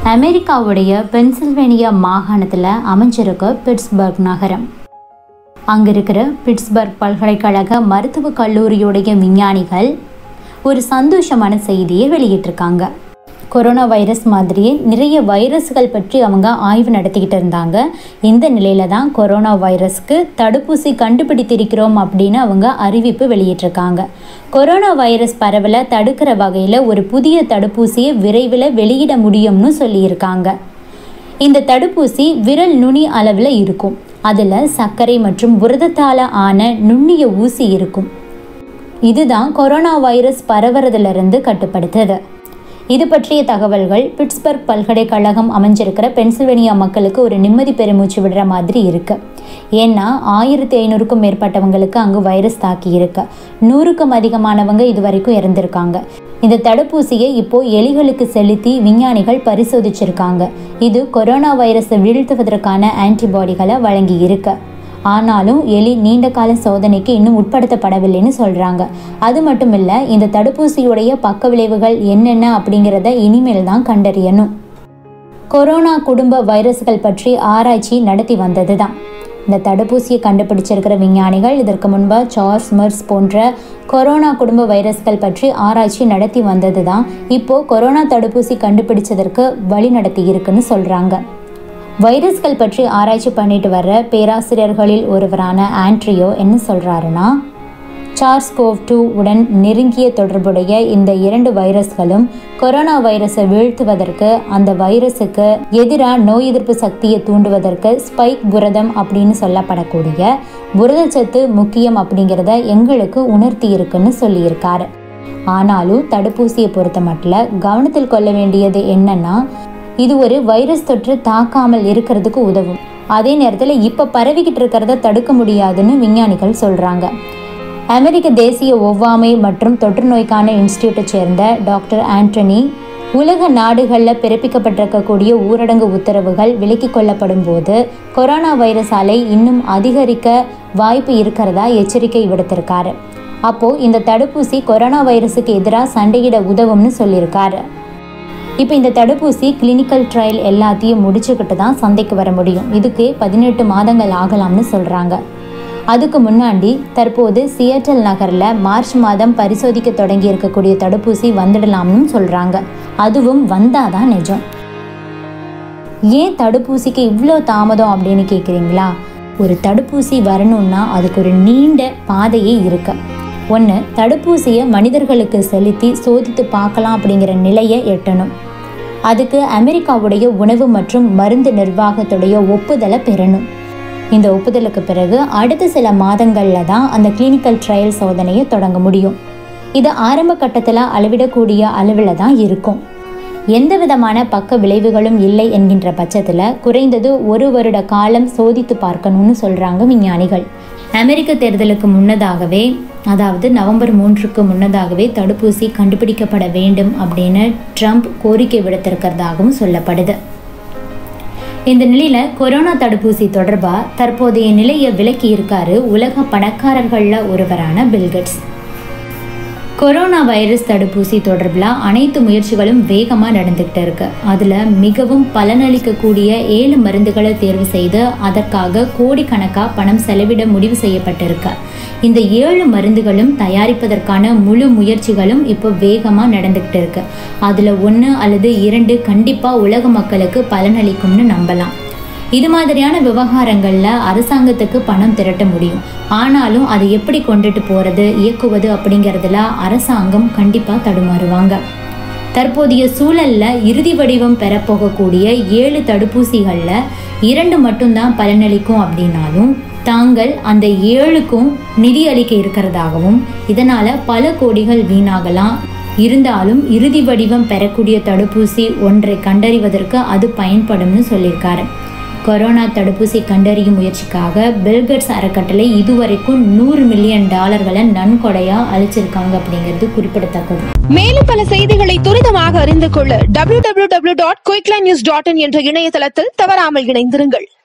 அமெரிக்காவுடைய பென்சில்வேனியா மாகாணத்தில் அமைஞ்சிருக்கு பிட்ஸ்பர்க் நகரம் அங்கே இருக்கிற பிட்ஸ்பர்க் பல்கலைக்கழக மருத்துவக் கல்லூரியுடைய விஞ்ஞானிகள் ஒரு சந்தோஷமான செய்தியை வெளியிட்டிருக்காங்க கொரோனா வைரஸ் மாதிரியே நிறைய வைரஸ்கள் பற்றி அவங்க ஆய்வு நடத்திக்கிட்டு இருந்தாங்க இந்த நிலையில தான் கொரோனா வைரஸ்க்கு தடுப்பூசி கண்டுபிடித்திருக்கிறோம் அப்படின்னு அவங்க அறிவிப்பு வெளியிட்டிருக்காங்க கொரோனா வைரஸ் பரவலை தடுக்கிற வகையில் ஒரு புதிய தடுப்பூசியை விரைவில் வெளியிட முடியும்னு சொல்லியிருக்காங்க இந்த தடுப்பூசி விரல் நுனி அளவில் இருக்கும் அதில் சர்க்கரை மற்றும் புரதத்தால் ஆன நுண்ணிய ஊசி இருக்கும் இதுதான் கொரோனா வைரஸ் பரவுறதிலிருந்து கட்டுப்படுத்துது இது பற்றிய தகவல்கள் பிட்ஸ்பர்க் பல்கலைக்கழகம் அமைஞ்சிருக்கிற பென்சில்வேனியா மக்களுக்கு ஒரு நிம்மதி பெருமூச்சு விடுற மாதிரி இருக்கு ஏன்னா ஆயிரத்தி ஐநூறுக்கும் மேற்பட்டவங்களுக்கு அங்கு வைரஸ் தாக்கி இருக்கு நூறுக்கும் அதிகமானவங்க இது வரைக்கும் இறந்திருக்காங்க இந்த தடுப்பூசியை இப்போ எலிகளுக்கு செலுத்தி விஞ்ஞானிகள் பரிசோதிச்சிருக்காங்க இது கொரோனா வைரஸை வீழ்த்துவதற்கான ஆன்டிபாடிகளை வழங்கி இருக்கு ஆனாலும் எலி நீண்ட கால சோதனைக்கு இன்னும் உட்படுத்தப்படவில்லைன்னு சொல்கிறாங்க அது மட்டும் இல்லை இந்த தடுப்பூசியுடைய பக்க விளைவுகள் என்னென்ன அப்படிங்கிறத இனிமேல் தான் கண்டறியணும் கொரோனா குடும்ப வைரஸ்கள் பற்றி ஆராய்ச்சி நடத்தி வந்தது தான் இந்த தடுப்பூசியை கண்டுபிடிச்சிருக்கிற விஞ்ஞானிகள் இதற்கு முன்பு சார்ஸ் மர்ஸ் போன்ற கொரோனா குடும்ப வைரஸ்கள் பற்றி ஆராய்ச்சி நடத்தி வந்தது தான் இப்போ கொரோனா தடுப்பூசி கண்டுபிடிச்சதற்கு வழி நடத்தி இருக்குன்னு சொல்கிறாங்க வைரஸ்கள் பற்றி ஆராய்ச்சி பண்ணிட்டு வர்ற பேராசிரியர்களில் ஒருவரான ஆண்ட்ரியோ என்ன சொல்கிறாருன்னா சார்ஸ் கோவ் டூ உடன் நெருங்கிய தொடர்புடைய இந்த இரண்டு வைரஸ்களும் கொரோனா வைரஸை வீழ்த்துவதற்கு அந்த வைரஸுக்கு எதிராக நோய் எதிர்ப்பு சக்தியை தூண்டுவதற்கு ஸ்பைக் புரதம் அப்படின்னு சொல்லப்படக்கூடிய புரதச்சத்து முக்கியம் அப்படிங்கிறத எங்களுக்கு உணர்த்தி இருக்குன்னு சொல்லியிருக்காரு ஆனாலும் தடுப்பூசியை பொறுத்த மட்டும் கவனத்தில் கொள்ள வேண்டியது என்னன்னா இது ஒரு வைரஸ் தொற்று தாக்காமல் இருக்கிறதுக்கு உதவும் அதே நேரத்தில் இப்போ பரவிக்கிட்டு இருக்கிறத தடுக்க முடியாதுன்னு விஞ்ஞானிகள் சொல்கிறாங்க அமெரிக்க தேசிய ஒவ்வாமை மற்றும் தொற்று நோய்க்கான இன்ஸ்டியூட்டை சேர்ந்த டாக்டர் ஆண்டனி உலக நாடுகளில் பிறப்பிக்கப்பட்டிருக்கக்கூடிய ஊரடங்கு உத்தரவுகள் விலக்கிக் கொள்ளப்படும் போது கொரோனா வைரஸ் அலை இன்னும் அதிகரிக்க வாய்ப்பு இருக்கிறதா எச்சரிக்கை விடுத்திருக்காரு அப்போது இந்த தடுப்பூசி கொரோனா வைரஸுக்கு எதிராக சண்டையிட உதவும்னு சொல்லியிருக்காரு இப்போ இந்த தடுப்பூசி கிளினிக்கல் ட்ரையல் எல்லாத்தையும் முடிச்சுக்கிட்டு தான் சந்தைக்கு வர முடியும் இதுக்கு பதினெட்டு மாதங்கள் ஆகலாம்னு சொல்கிறாங்க அதுக்கு முன்னாடி தற்போது சியட்டல் நகரில் மார்ச் மாதம் பரிசோதிக்க தொடங்கி இருக்கக்கூடிய தடுப்பூசி வந்துடலாம்னு சொல்கிறாங்க அதுவும் வந்தாதான் நிஜம் ஏன் தடுப்பூசிக்கு இவ்வளோ தாமதம் அப்படின்னு கேட்குறீங்களா ஒரு தடுப்பூசி வரணும்னா அதுக்கு ஒரு நீண்ட பாதையே இருக்கு ஒன்று தடுப்பூசியை மனிதர்களுக்கு செலுத்தி சோதித்து பார்க்கலாம் அப்படிங்கிற நிலையை எட்டணும் அதுக்கு அமெரிக்காவுடைய உணவு மற்றும் மருந்து நிர்வாகத்துடைய ஒப்புதலை பெறணும் இந்த ஒப்புதலுக்கு பிறகு அடுத்த சில மாதங்களில் தான் அந்த கிளினிக்கல் ட்ரையல் சோதனையை தொடங்க முடியும் இது ஆரம்ப கட்டத்தில் அளவிடக்கூடிய அளவில் தான் இருக்கும் எந்த விதமான பக்க விளைவுகளும் இல்லை என்கின்ற பட்சத்தில் குறைந்தது ஒரு வருட காலம் சோதித்து பார்க்கணும்னு சொல்கிறாங்க விஞ்ஞானிகள் அமெரிக்க தேர்தலுக்கு முன்னதாகவே அதாவது நவம்பர் மூன்றுக்கு முன்னதாகவே தடுப்பூசி கண்டுபிடிக்கப்பட வேண்டும் அப்படின்னு ட்ரம்ப் கோரிக்கை விடுத்திருக்கிறதாகவும் சொல்லப்படுது இந்த நிலையில கொரோனா தடுப்பூசி தொடர்பா தற்போதைய நிலையை விலக்கி இருக்காரு உலக பணக்காரர்கள்ல ஒருவரான பில்கட்ஸ் கொரோனா வைரஸ் தடுப்பூசி தொடர்பில் அனைத்து முயற்சிகளும் வேகமாக நடந்துக்கிட்டு இருக்கு அதில் மிகவும் பலனளிக்கக்கூடிய ஏழு மருந்துகளை தேர்வு செய்து அதற்காக கோடிக்கணக்காக பணம் செலவிட முடிவு செய்யப்பட்டிருக்கு இந்த ஏழு மருந்துகளும் தயாரிப்பதற்கான முழு முயற்சிகளும் இப்போ வேகமாக நடந்துக்கிட்டு இருக்கு அதில் ஒன்று அல்லது இரண்டு கண்டிப்பாக உலக மக்களுக்கு பலனளிக்கும்னு நம்பலாம் இது மாதிரியான விவகாரங்களில் அரசாங்கத்துக்கு பணம் திரட்ட முடியும் ஆனாலும் அதை எப்படி கொண்டுட்டு போகிறது இயக்குவது அப்படிங்கிறதுல அரசாங்கம் கண்டிப்பாக தடுமாறுவாங்க தற்போதைய சூழல்ல இறுதி வடிவம் பெறப்போகக்கூடிய ஏழு தடுப்பூசிகளில் இரண்டு மட்டும்தான் பலனளிக்கும் அப்படின்னாலும் தாங்கள் அந்த ஏழுக்கும் நிதி அளிக்க இருக்கிறதாகவும் இதனால பல கோடிகள் வீணாகலாம் இருந்தாலும் இறுதி வடிவம் பெறக்கூடிய தடுப்பூசி ஒன்றை கண்டறிவதற்கு அது பயன்படும்னு சொல்லியிருக்காரு கொரோனா தடுப்பூசி கண்டறியும் முயற்சிக்காக பில்கட்ஸ் அறக்கட்டளை இதுவரைக்கும் நூறு மில்லியன் டாலர்களை நன்கொடையா அளிச்சிருக்காங்க அப்படிங்கிறது குறிப்பிடத்தக்கது மேலும் பல செய்திகளை துரிதமாக அறிந்து கொள்ள www.quicklines.in என்ற இணையதளத்தில் தவறாமல் இணைந்திருங்கள்